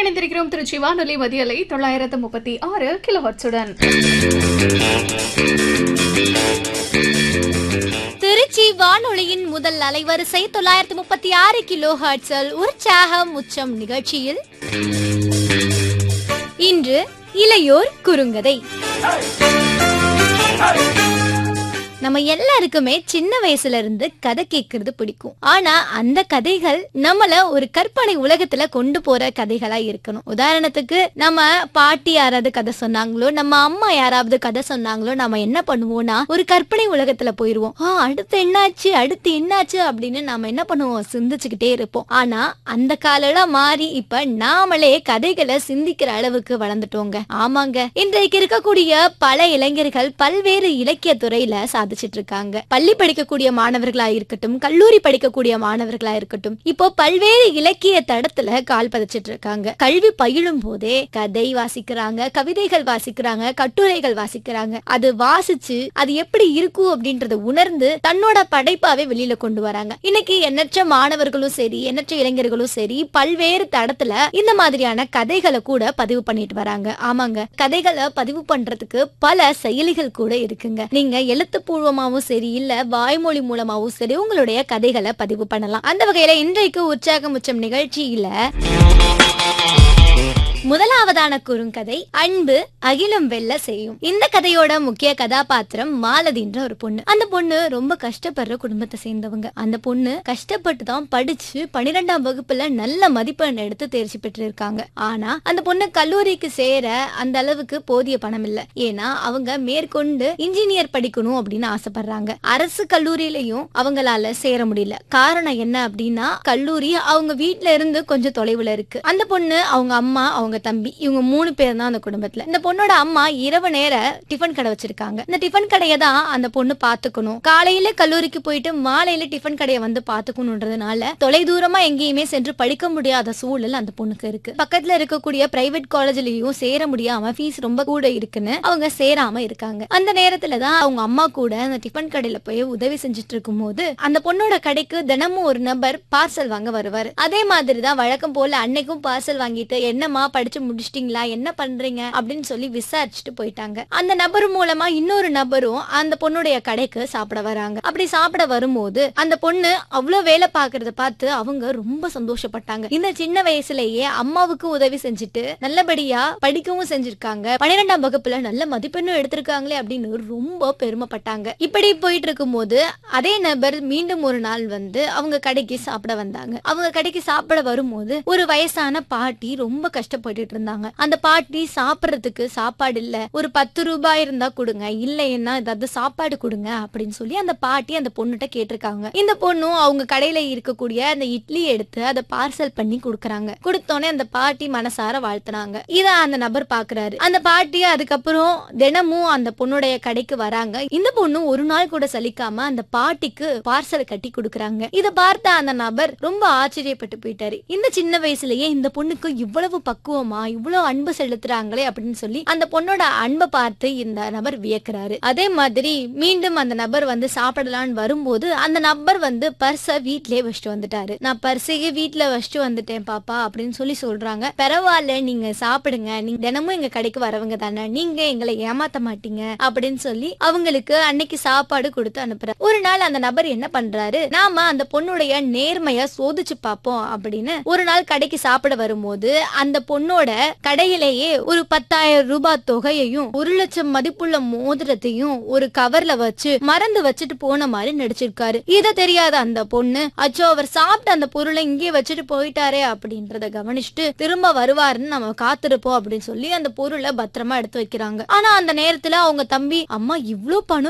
இணைந்திருக்கிறோம் திருச்சி வானொலி மதியலை தொள்ளாயிரத்து முப்பத்தி ஆறு கிலோஹர்ட்ஸுடன் திருச்சி வானொலியின் முதல் அலைவரிசை தொள்ளாயிரத்தி முப்பத்தி ஆறு கிலோ ஹர்ட்ஸில் உற்சாகம் உச்சம் நிகழ்ச்சியில் இன்று இளையோர் குறுங்கதை நம்ம எல்லாருக்குமே சின்ன வயசுல இருந்து கதை கேட்கறது பிடிக்கும் ஆனா அந்த கதைகள் நம்மள ஒரு கற்பனை உலகத்துல கொண்டு போற கதைகளா இருக்கணும் உதாரணத்துக்கு நம்ம பாட்டி யாராவது கதை சொன்னாங்களோ நம்ம அம்மா யாராவது கதை சொன்னாங்களோ நம்ம என்ன பண்ணுவோம்னா ஒரு கற்பனை உலகத்துல போயிருவோம் ஆ அடுத்து என்னாச்சு அடுத்து என்னாச்சு அப்படின்னு நாம என்ன பண்ணுவோம் சிந்திச்சுக்கிட்டே இருப்போம் ஆனா அந்த காலம் மாறி இப்ப நாமளே கதைகளை சிந்திக்கிற அளவுக்கு வளர்ந்துட்டோங்க ஆமாங்க இன்றைக்கு இருக்கக்கூடிய பல இளைஞர்கள் பல்வேறு இலக்கிய துறையில சாதிச்சிட்டு இருக்காங்க பள்ளி படிக்கக்கூடிய மாணவர்களா இருக்கட்டும் கல்லூரி படிக்கக்கூடிய மாணவர்களா இருக்கட்டும் இப்போ பல்வேறு இலக்கிய தடத்துல கால் பதிச்சிட்டு இருக்காங்க கல்வி பயிலும் போதே கதை வாசிக்கிறாங்க கவிதைகள் வாசிக்கிறாங்க கட்டுரைகள் வாசிக்கிறாங்க அது வாசிச்சு அது எப்படி இருக்கும் அப்படின்றத உணர்ந்து தன்னோட படைப்பாவே வெளியில கொண்டு வராங்க இன்னைக்கு எண்ணற்ற மாணவர்களும் சரி எண்ணற்ற இளைஞர்களும் சரி பல்வேறு தடத்துல இந்த மாதிரியான கதைகளை கூட பதிவு பண்ணிட்டு வராங்க ஆமாங்க கதைகளை பதிவு பண்றதுக்கு பல செயலிகள் கூட இருக்குங்க நீங்க எழுத்துப்பூர்வமாவும் சரி இல்ல வாய்மொழி மூலமாவும் சரி உங்களுடைய கதைகளை பதிவு பண்ணலாம் அந்த வகையில இன்றைக்கு உற்சாகம் உச்சம் நிகழ்ச்சியில முதலாவதான குறுங்கதை அன்பு அகிலம் வெல்ல செய்யும் இந்த கதையோட முக்கிய கதாபாத்திரம் மாலதின்ற ஒரு பொண்ணு அந்த பொண்ணு ரொம்ப கஷ்டப்படுற குடும்பத்தை சேர்ந்தவங்க அந்த பொண்ணு கஷ்டப்பட்டு தான் படிச்சு பன்னிரெண்டாம் வகுப்புல நல்ல மதிப்பெண் எடுத்து தேர்ச்சி பெற்று இருக்காங்க ஆனா அந்த பொண்ணு கல்லூரிக்கு சேர அந்த அளவுக்கு போதிய பணம் இல்ல ஏன்னா அவங்க மேற்கொண்டு இன்ஜினியர் படிக்கணும் அப்படின்னு ஆசைப்படுறாங்க அரசு கல்லூரியிலையும் அவங்களால சேர முடியல காரணம் என்ன அப்படின்னா கல்லூரி அவங்க வீட்ல இருந்து கொஞ்சம் தொலைவுல இருக்கு அந்த பொண்ணு அவங்க அம்மா அவங்க தம்பி இவங்க மூணு பேர் தான் அந்த குடும்பத்துல இந்த பொண்ணோட அம்மா இரவு நேர டிஃபன் கடை வச்சிருக்காங்க இந்த டிஃபன் கடையை தான் அந்த பொண்ணு பாத்துக்கணும் காலையில கல்லூரிக்கு போயிட்டு மாலையில டிஃபன் கடையை வந்து பாத்துக்கணும்ன்றதுனால தொலை தூரமா எங்கேயுமே சென்று படிக்க முடியாத சூழல் அந்த பொண்ணுக்கு இருக்கு பக்கத்துல இருக்கக்கூடிய பிரைவேட் காலேஜ்லயும் சேர முடியாம ஃபீஸ் ரொம்ப கூட இருக்குன்னு அவங்க சேராம இருக்காங்க அந்த நேரத்துல தான் அவங்க அம்மா கூட அந்த டிஃபன் கடையில போய் உதவி செஞ்சுட்டு இருக்கும் போது அந்த பொண்ணோட கடைக்கு தினமும் ஒரு நபர் பார்சல் வாங்க வருவாரு அதே மாதிரி தான் வழக்கம் போல அன்னைக்கும் பார்சல் வாங்கிட்டு என்னம்மா படிச்சு முடிச்சிட்டீங்களா என்ன பண்றீங்க அப்படின்னு சொல்லி விசாரிச்சுட்டு போயிட்டாங்க அந்த நபர் மூலமா இன்னொரு நபரும் அந்த பொண்ணுடைய கடைக்கு சாப்பிட வராங்க அப்படி சாப்பிட வரும்போது அந்த பொண்ணு அவ்வளவு வேலை பாக்குறத பார்த்து அவங்க ரொம்ப சந்தோஷப்பட்டாங்க இந்த சின்ன வயசுலயே அம்மாவுக்கு உதவி செஞ்சுட்டு நல்லபடியா படிக்கவும் செஞ்சிருக்காங்க பன்னிரெண்டாம் வகுப்புல நல்ல மதிப்பெண்ணும் எடுத்திருக்காங்களே அப்படின்னு ரொம்ப பெருமைப்பட்டாங்க இப்படி போயிட்டு இருக்கும்போது அதே நபர் மீண்டும் ஒரு நாள் வந்து அவங்க கடைக்கு சாப்பிட வந்தாங்க அவங்க கடைக்கு சாப்பிட வரும்போது ஒரு வயசான பாட்டி ரொம்ப கஷ்டப்பட்டுட்டு இருந்தாங்க அந்த பாட்டி சாப்பிடறதுக்கு சாப்பாடு இல்ல ஒரு பத்து ரூபாய் இருந்தா கொடுங்க இல்லைன்னா ஏதாவது சாப்பாடு கொடுங்க அப்படின்னு சொல்லி அந்த பாட்டி அந்த பொண்ணுகிட்ட கேட்டிருக்காங்க இந்த பொண்ணும் அவங்க கடையில இருக்கக்கூடிய அந்த இட்லி எடுத்து அதை பார்சல் பண்ணி கொடுக்கறாங்க கொடுத்தோன்னே அந்த பாட்டி மனசார வாழ்த்துனாங்க இத அந்த நபர் பாக்குறாரு அந்த பாட்டி அதுக்கப்புறம் தினமும் அந்த பொண்ணுடைய கடைக்கு வராங்க இந்த பொண்ணு ஒரு நாள் கூட சலிக்காம அந்த பாட்டிக்கு பார்சல் கட்டி கொடுக்கறாங்க இத பார்த்த அந்த நபர் ரொம்ப ஆச்சரியப்பட்டு போயிட்டாரு இந்த சின்ன வயசுலயே இந்த பொண்ணுக்கு இவ்வளவு பக்குவமா இவ்வளவு அன்பு செலுத்துறாங்களே அப்படின்னு சொல்லி அந்த பொண்ணோட அன்பை பார்த்து இந்த நபர் வியக்கிறாரு அதே மாதிரி மீண்டும் அந்த நபர் வந்து சாப்பிடலான்னு வரும்போது அந்த நபர் வந்து பர்ஸ வீட்லயே வச்சுட்டு வந்துட்டாரு நான் பர்ஸையே வீட்ல வச்சுட்டு வந்துட்டேன் பாப்பா அப்படின்னு சொல்லி சொல்றாங்க பரவாயில்ல நீங்க சாப்பிடுங்க நீங்க தினமும் எங்க கடைக்கு வரவங்க தானே நீங்க எங்களை ஏமாத்த மாட்டீங்க அப்படின்னு சொல்லி அவங்களுக்கு அன்னைக்கு சாப்பாடு கொடுத்து அனுப்புற ஒரு நாள் அந்த நபர் என்ன பண்றாரு நாம அந்த பொண்ணுடைய நேர்மைய சோதிச்சு பார்ப்போம் அப்படின்னு ஒரு நாள் கடைக்கு சாப்பிட வரும்போது அந்த பொண்ணோட கடையிலேயே ஒரு பத்தாயிரம் ரூபாய் தொகையையும் ஒரு லட்சம் மதிப்புள்ள மோதிரத்தையும் ஒரு கவர்ல வச்சு மறந்து வச்சுட்டு போன மாதிரி நடிச்சிருக்காரு இத தெரியாத அந்த பொண்ணு அச்சோ அவர் சாப்பிட்ட அந்த பொருளை இங்கே வச்சுட்டு போயிட்டாரே அப்படின்றத கவனிச்சுட்டு திரும்ப வருவாருன்னு நம்ம காத்திருப்போம் அப்படின்னு சொல்லி அந்த பொருளை பத்திரமா எடுத்து வைக்கிறாங்க ஆனா அந்த நேரத்துல அவங்க தம்பி அம்மா இவ்ளோ பணம்